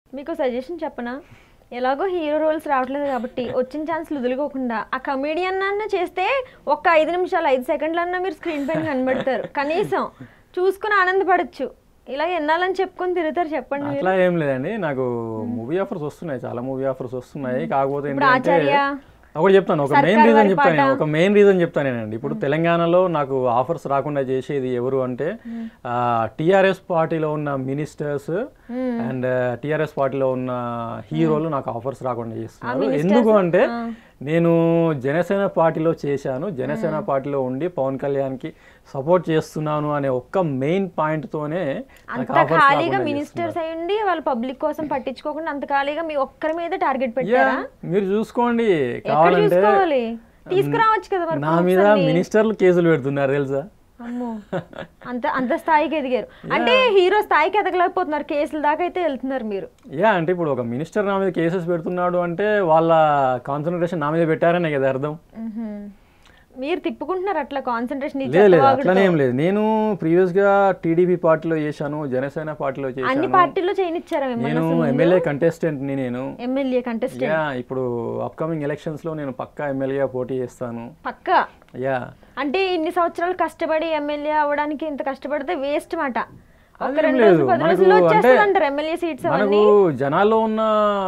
మీకు సజెషన్ చెప్పనా ఎలాగో హీరో రోల్స్ రావట్లేదు కాబట్టి వచ్చిన ఛాన్స్ వదులుకోకుండా ఆ కమేడియన్ అన్న చేస్తే ఒక్క ఐదు నిమిషాలు ఐదు సెకండ్లన్నా మీరు స్క్రీన్ పైన కనబడతారు కనీసం చూసుకుని ఆనందపడచ్చు ఇలా ఎన్నాలని చెప్పుకొని తిరుగుతారు చెప్పండి మీరు అట్లా ఏం లేదండి నాకు మూవీ ఆఫర్స్ వస్తున్నాయి చాలా మూవీ ఆఫర్స్ వస్తున్నాయి కాకపోతే ఇప్పుడు ఏంటంటే ఆచార్య ఒకటి చెప్తాను ఒక మెయిన్ సర్కార్ రీజన్ వారి చెప్తాను నేను. పాట. ఒక మెయిన్ రీజన్ చెప్తానేనండి ఇప్పుడు తెలంగాణలో నాకు ఆఫర్స్ రాకుండా చేసేది ఎవరు అంటే టిఆర్ఎస్ పార్టీలో ఉన్న మినిస్టర్స్ అండ్ టిఆర్ఎస్ పార్టీలో ఉన్న హీరోలు నాకు ఆఫర్స్ రాకుండా చేస్తున్నారు ministers, ఎందుకు అంటే ఆ. నేను జనసేన పార్టీలో చేశాను జనసేన పార్టీలో ఉండి పవన్ కళ్యాణ్కి సపోర్ట్ చేస్తున్నాను అనే ఒక్క మెయిన్ పాయింట్ తోనే నాకు అంత offers ఖాళీగా రాకుండా చేస్తున్నారు. మినిస్టర్స్ అయి ఉండి వాళ్ళ పబ్లిక్ కోసం పట్టించుకోకుండా అంత ఖాళీగా మీ ఒక్కరి మీద టార్గెట్ యా పెట్టారా మీరు చూసుకోండి ఎక్కడ కావాలంటే చూసుకోవాలి తీసుకురావచ్చు కదా మరి నా proofs మీద అన్ని. మినిస్టర్లు కేసులు పెడుతున్నారు తెలుసా అమ్మో అంత అంత స్థాయికి ఎదిగారు అంటే హీరో స్థాయికి ఎదగలేకపోతున్నారు కేసుల దాకా అయితే వెళ్తున్నారు మీరు యా అంటే ఇప్పుడు ఒక మినిస్టర్ నా మీద కేసెస్ పెడుతున్నాడు అంటే వాళ్ళ కాన్సన్ట్రేషన్ నా మీద పెట్టారనే కదా అర్థం మ్హూ. మీరు తిప్పుకుంటున్నారు అట్లా కాన్సన్ట్రేషన్ లేదు లేదు అట్లనే ఏం లేదు నేను ప్రీవియస్ గా టీడీపీ పార్టీలో చేశాను జనసేన పార్టీలో అన్ని చేశాను పార్టీల్లో చేయనిచ్చారా నేను మిమ్మల్ని ఎమ్మెల్యే కంటెస్టెంట్ ని నేను ఎమ్మెల్యే కంటెస్టెంట్ యా ఇప్పుడు అప్కమింగ్ ఎలక్షన్స్ లో నేను పక్కా ఎమ్మెల్యేగా పోటీ చేస్తాను పక్క యా అంటే ఇన్ని సంవత్సరాలు కష్టపడి ఎమ్మెల్యే అవ్వడానికి ఇంత కష్టపడితే వేస్ట్ మాట ఒక అదేం రెండు లేదు. రోజులు పది మనకు రోజుల్లో అంటే వచ్చేస్తుంది అంటారు ఎమ్మెల్యే సీట్స్ మనకు అవన్నీ జనాల్లో ఉన్న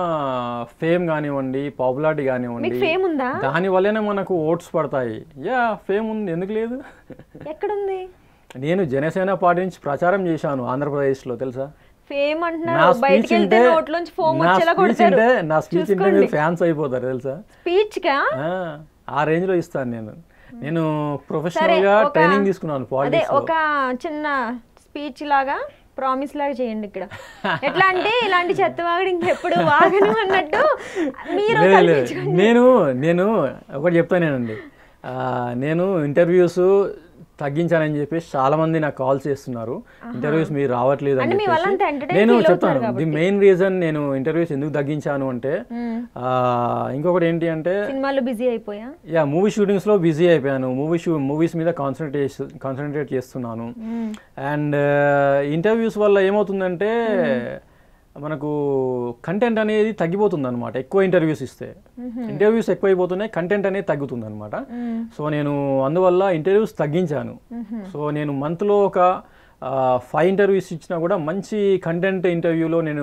ఫేమ్ కానివ్వండి పాపులారిటీ మీకు కానివ్వండి ఫేమ్ ఉందా దాని వల్లనే మనకు ఓట్స్ పడతాయి యా ఫేమ్ ఉంది ఎందుకు లేదు ఎక్కడుంది నేను జనసేన పార్టీ నుంచి ప్రచారం చేశాను ఆంధ్రప్రదేశ్లో తెలుసా ఫేమ్ నా అంటున్నారు స్పీచ్ బయటికి వెళ్తే ఉంటే నోట్లోంచి ఫోమ్ నా వచ్చేలా స్పీచ్ కొడతారు ఉంటే నా స్పీచ్ ఉంటే చూసుకోండి. మీరు ఫ్యాన్స్ అయిపోతారు తెలుసా స్పీచ్ కా ఆ, ఆ రేంజ్ లో ఇస్తాను నేను నేను సరే ప్రొఫెషనల్ గా ఒక- ట్రైనింగ్ తీసుకున్నాను అదే పాలిటిక్స్ ఒక చిన్న స్పీచ్ లాగా ప్రామిస్ లాగా చేయండి ఇక్కడ ఎట్లా అంటే ఇలాంటి చెత్త వాగడు ఇంకెప్పుడు వాగను అన్నట్టు మీరు కల్పించుకోండి నేను నేను ఒకటి చెప్తానేనండి ఆ, నేను ఇంటర్వ్యూస్ తగ్గించానని చెప్పేసి చాలా మంది నాకు కాల్ చేస్తున్నారు ఇంటర్వ్యూస్ మీరు రావట్లేదు అని అంటే మీ వల్ల అంత చెప్పేసి entertain నేను feel అవుతున్నారు చెప్తాను ది మెయిన్ రీజన్ నేను ఇంటర్వ్యూస్ ఎందుకు తగ్గించాను అంటే మ్మ్. ఆ, ఇంకొకటి ఏంటి అంటే సినిమాలో బిజీ అయిపోయా యా మూవీ షూటింగ్స్లో బిజీ అయిపోయాను మూవీ షూ మూవీస్ మీద కాన్సన్ట్రేట్ కాన్సన్ట్రేట్ చేస్తున్నాను మ్మ్. అండ్ ఇంటర్వ్యూస్ వల్ల ఏమవుతుందంటే మనకు కంటెంట్ అనేది తగ్గిపోతుంది అనమాట ఎక్కువ ఇంటర్వ్యూస్ ఇస్తే ఇంటర్వ్యూస్ ఎక్కువైపోతున్నాయి కంటెంట్ అనేది తగ్గుతుంది అనమాట మ్మ్. సో నేను అందువల్ల ఇంటర్వ్యూస్ తగ్గించాను మ్హూ. సో నేను మంత్లో ఒక ఫైవ్ ఇంటర్వ్యూస్ ఇచ్చినా కూడా మంచి కంటెంట్ ఇంటర్వ్యూలో నేను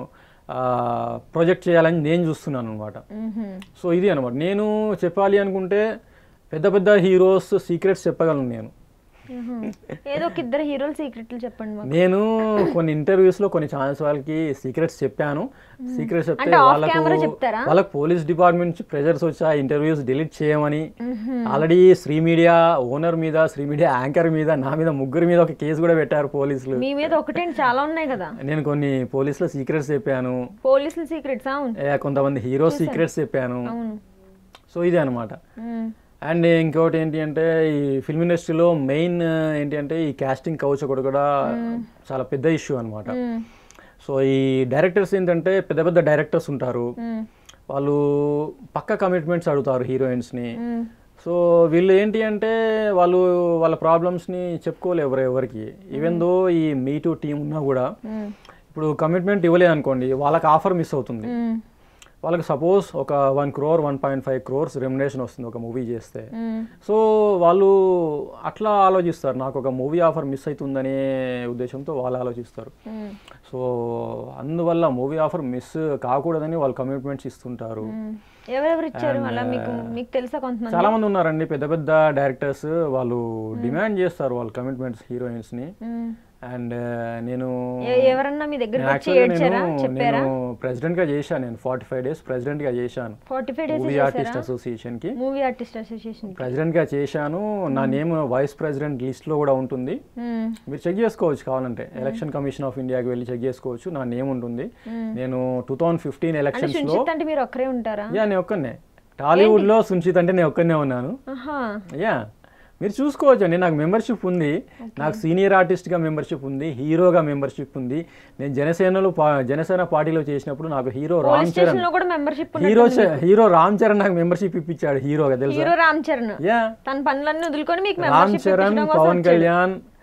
ప్రొజెక్ట్ చేయాలని నేను చూస్తున్నాను అనమాట మ్హూ. సో ఇది అనమాట నేను చెప్పాలి అనుకుంటే పెద్ద పెద్ద హీరోస్ సీక్రెట్స్ చెప్పగలను నేను మ్హూ. ఏదో ఒక ఇద్దరు హీరోలు సీక్రెట్లు చెప్పండి మాకు నేను కొన్ని ఇంటర్వ్యూస్ లో కొన్ని ఛానల్స్ వాళ్ళకి సీక్రెట్స్ చెప్పాను సీక్రెట్స్ చెప్తే అంటే off వాళ్ళకు camera చెప్తారా? వాళ్ళకి పోలీస్ డిపార్ట్మెంట్ నుంచి ప్రెజర్స్ వచ్చా ఇంటర్వ్యూస్ డిలీట్ చేయమని ఆల్రెడీ శ్రీ మీడియా ఓనర్ మీద శ్రీ మీడియా యాంకర్ మీద నా మీద ముగ్గురు మీద ఒక కేసు కూడా పెట్టారు పోలీసులు మీ మీద ఒకటేంటి చాలా ఉన్నాయి కదా నేను కొన్ని పోలీసుల సీక్రెట్స్ చెప్పాను పోలీసుల సీక్రెట్స్ అవును ఏ, కొంతమంది హీరో సీక్రెట్స్ చెప్పాను అవును సో ఇదే అనమాట మ్మ్. అండ్ ఇంకోటి ఏంటి అంటే ఈ ఫిల్మ్ ఇండస్ట్రీలో మెయిన్ ఏంటి అంటే ఈ కాస్టింగ్ కౌచ్ ఒకటి కూడా చాలా పెద్ద ఇష్యూ అనమాట మ్మ్. సో ఈ డైరెక్టర్స్ ఏంటంటే పెద్ద పెద్ద డైరెక్టర్స్ ఉంటారు మ్మ్. వాళ్ళు పక్క కమిట్మెంట్స్ అడుగుతారు హీరోయిన్స్ని మ్మ్. సో వీళ్ళు ఏంటి అంటే వాళ్ళు వాళ్ళ ప్రాబ్లమ్స్ని చెప్పుకోలేరు ఎవరు ఎవరికి ఈవెన్ దో ఈ మీ టూ టీం ఉన్నా కూడా మ్మ్. ఇప్పుడు కమిట్మెంట్ ఇవ్వలేదు అనుకోండి వాళ్ళకి ఆఫర్ మిస్ అవుతుంది మ్మ్. వాళ్ళకి సపోజ్ ఒక one crore one point five crores remuneration వస్తుంది ఒక మూవీ చేస్తే మ్మ్. సో వాళ్ళు అట్లా ఆలోచిస్తారు నాకు ఒక మూవీ ఆఫర్ మిస్ అవుతుందనే ఉద్దేశంతో వాళ్ళు ఆలోచిస్తారు మ్మ్. సో అందువల్ల మూవీ ఆఫర్ మిస్ కాకూడదని వాళ్ళు కమిట్మెంట్స్ ఇస్తుంటారు మ్మ్. ఎవరెవరు ఇచ్చారు అలా మీకు మీకు తెలుసా కొంతమంది చాలా మంది ఉన్నారండి పెద్ద పెద్ద డైరెక్టర్స్ వాళ్ళు డిమాండ్ చేస్తారు వాళ్ళ కమిట్మెంట్స్ హీరోయిన్స్ ని మ్మ్. అండ్ నేను ఎ- ఎవరన్నా మీ దగ్గరికి వచ్చి యాక్చువల్గా ఏడ్చారా నేను చెప్పారా నేను ప్రెసిడెంట్ గా చేశాను నేను ఫార్టీ ఫైవ్ డేస్ ప్రెసిడెంట్ గా చేశాను forty five days movie artist association కి మూవీ ఆర్టిస్ట్ అసోసియేషన్ ప్రెసిడెంట్ గా చేశాను నా నేమ్ వైస్ ప్రెసిడెంట్ లిస్ట్ లో కూడా ఉంటుంది మీరు చెక్ చేసుకోవచ్చు కావాలంటే ఎలక్షన్ కమిషన్ ఆఫ్ ఇండియాకి వెళ్ళి చెక్ చేసుకోవచ్చు నా నేమ్ ఉంటుంది నేను టూ థౌజండ్ ఫిఫ్టీన్ అంటే ఎలక్షన్స్ లో సునిశ్చిత్ అంటే మీరు ఒక్కరే ఉంటారా యా నేను ఒక్కనే టాలీవుడ్ లో సుంచిత్ అంటే నేను ఒక్కనే ఉన్నాను ఆహా యా మీరు చూసుకోవచ్చు అండి నాకు మెంబర్షిప్ ఉంది నాకు సీనియర్ ఆర్టిస్ట్గా మెంబర్షిప్ ఉంది హీరోగా మెంబర్షిప్ ఉంది నేను జనసేనలో పా- జనసేన పార్టీలో చేసినప్పుడు నాకు hero Ram police Charan station లో కూడా మెంబర్షిప్ హీరో చ- హీరో రామ్ చరణ్ నాకు మెంబర్షిప్ ఇప్పించాడు హీరోగా తెలుసా హీరో రామ్ చరణ్ యా తన పనులన్నీ వదులుకొని మీకు రామ్ మెంబర్షిప్ చరణ్ ఇప్పించడం కోసం పవన్ వచ్చాడు. కళ్యాణ్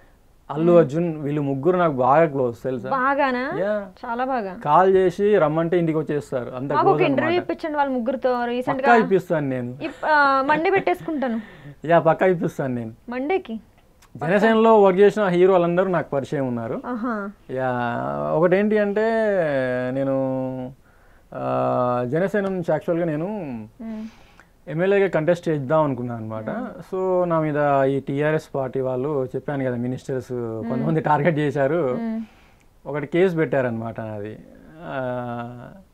అల్లు అర్జున్ వీళ్ళు ముగ్గురు నాకు బాగా క్లోజ్ తెలుసా బాగానా యా చాలా బాగా కాల్ చేసి రమ్మంటే ఇంటికి వచ్చేస్తారు అంత మాకు క్లోజ్ ఒక ఇంటర్వ్యూ అనమాట ఇప్పించండి వాళ్ళ ముగ్గురుతో రీసెంట్ పక్కా గా ఇప్పిస్తాను నేను ఇప్- ఆ, మండే పెట్టేసుకుంటాను యా పక్కా ఇప్పిస్తాను నేను మండేకి జనసేనలో వర్క్ చేసిన హీరో వాళ్ళందరూ నాకు పరిచయం ఉన్నారు ఆహా యా ఒకటేంటి అంటే నేను ఆ, జనసేన నుంచి యాక్చువల్గా నేను ఉమ్. ఎమ్మెల్యేగా కంటెస్ట్ చేద్దాం అనుకున్నాను అనమాట సో నా మీద ఈ టీఆర్ఎస్ పార్టీ వాళ్ళు చెప్పాను కదా మినిస్టర్స్ కొంతమంది టార్గెట్ చేశారు ఉమ్. ఒకటి కేసు పెట్టారనమాట నాది ఆ,